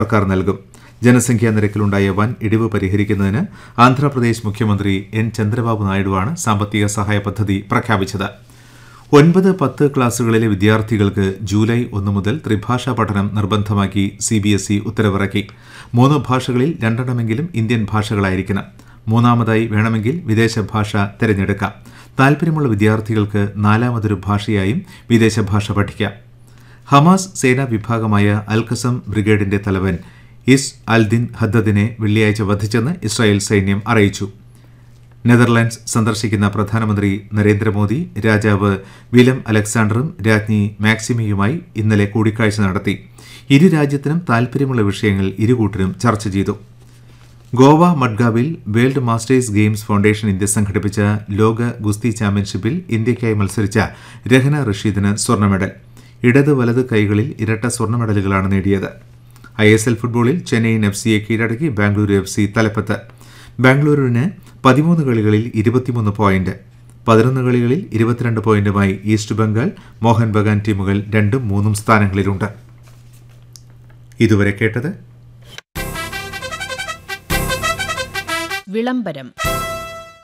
സർക്കാർ നൽകും ജനസംഖ്യാ നിരക്കിലുണ്ടായ വൻ ഇടിവ് പരിഹരിക്കുന്നതിന് ആന്ധ്രാപ്രദേശ് മുഖ്യമന്ത്രി എൻ ചന്ദ്രബാബു നായിഡുവാണ് സാമ്പത്തിക സഹായ പദ്ധതി പ്രഖ്യാപിച്ചത് ഒൻപത് പത്ത് ക്ലാസുകളിലെ വിദ്യാർത്ഥികൾക്ക് ജൂലൈ ഒന്ന് മുതൽ ത്രിഭാഷാ പഠനം നിർബന്ധമാക്കി സി ബി എസ് ഇ ഉത്തരവിറക്കി മൂന്ന് ഭാഷകളിൽ രണ്ടെണ്ണമെങ്കിലും ഇന്ത്യൻ ഭാഷകളായിരിക്കണം മൂന്നാമതായി വേണമെങ്കിൽ വിദേശ ഭാഷ തിരഞ്ഞെടുക്കാം താൽപ്പര്യമുള്ള വിദ്യാർത്ഥികൾക്ക് നാലാമതൊരു ഭാഷയായും വിദേശ ഭാഷ പഠിക്കാം ഹമാസ് സേനാ വിഭാഗമായ അൽഖസം ബ്രിഗേഡിന്റെ തലവൻ ഇസ് അൽദിൻ ഹദ്ദദിനെ വെള്ളിയാഴ്ച വധിച്ചെന്ന് ഇസ്രായേൽ സൈന്യം അറിയിച്ചു നെതർലാൻഡ്സ് സന്ദർശിക്കുന്ന പ്രധാനമന്ത്രി നരേന്ദ്രമോദി രാജാവ് വിലം അലക്സാണ്ടറും രാജ്ഞി മാക്സിമയുമായി ഇന്നലെ കൂടിക്കാഴ്ച നടത്തി ഇരു രാജ്യത്തിനും താൽപ്പര്യമുള്ള വിഷയങ്ങൾ ഇരുകൂട്ടരും ചർച്ച ചെയ്തു ഗോവ മഡ്ഗാവിൽ world masters games foundation India സംഘടിപ്പിച്ച ലോക ഗുസ്തി ചാമ്പ്യൻഷിപ്പിൽ ഇന്ത്യയ്ക്കായി മത്സരിച്ച രഹന റഷീദിന് സ്വർണ്ണ മെഡൽ ഇടത് വലത് കൈകളിൽ ഇരട്ട സ്വർണ്ണ മെഡലുകളാണ് നേടിയത് ഐ എസ് എൽ ഫുട്ബോളിൽ ചെന്നൈയിൻ എഫ് സിയെ കീഴടക്കി ബാംഗ്ലൂരു എഫ് സി തലപ്പത്ത് ബാംഗ്ലൂരുവിന് പതിമൂന്ന് കളികളിൽ ഇരുപത്തിമൂന്ന് പോയിന്റ് പതിനൊന്ന് കളികളിൽ ഇരുപത്തിരണ്ട് പോയിന്റുമായി ഈസ്റ്റ് ബംഗാൾ മോഹൻ ബഗാൻ ടീമുകൾ രണ്ടും മൂന്നും സ്ഥാനങ്ങളിലുണ്ട് ഇതുവരെ കേട്ടത് വിളംബരം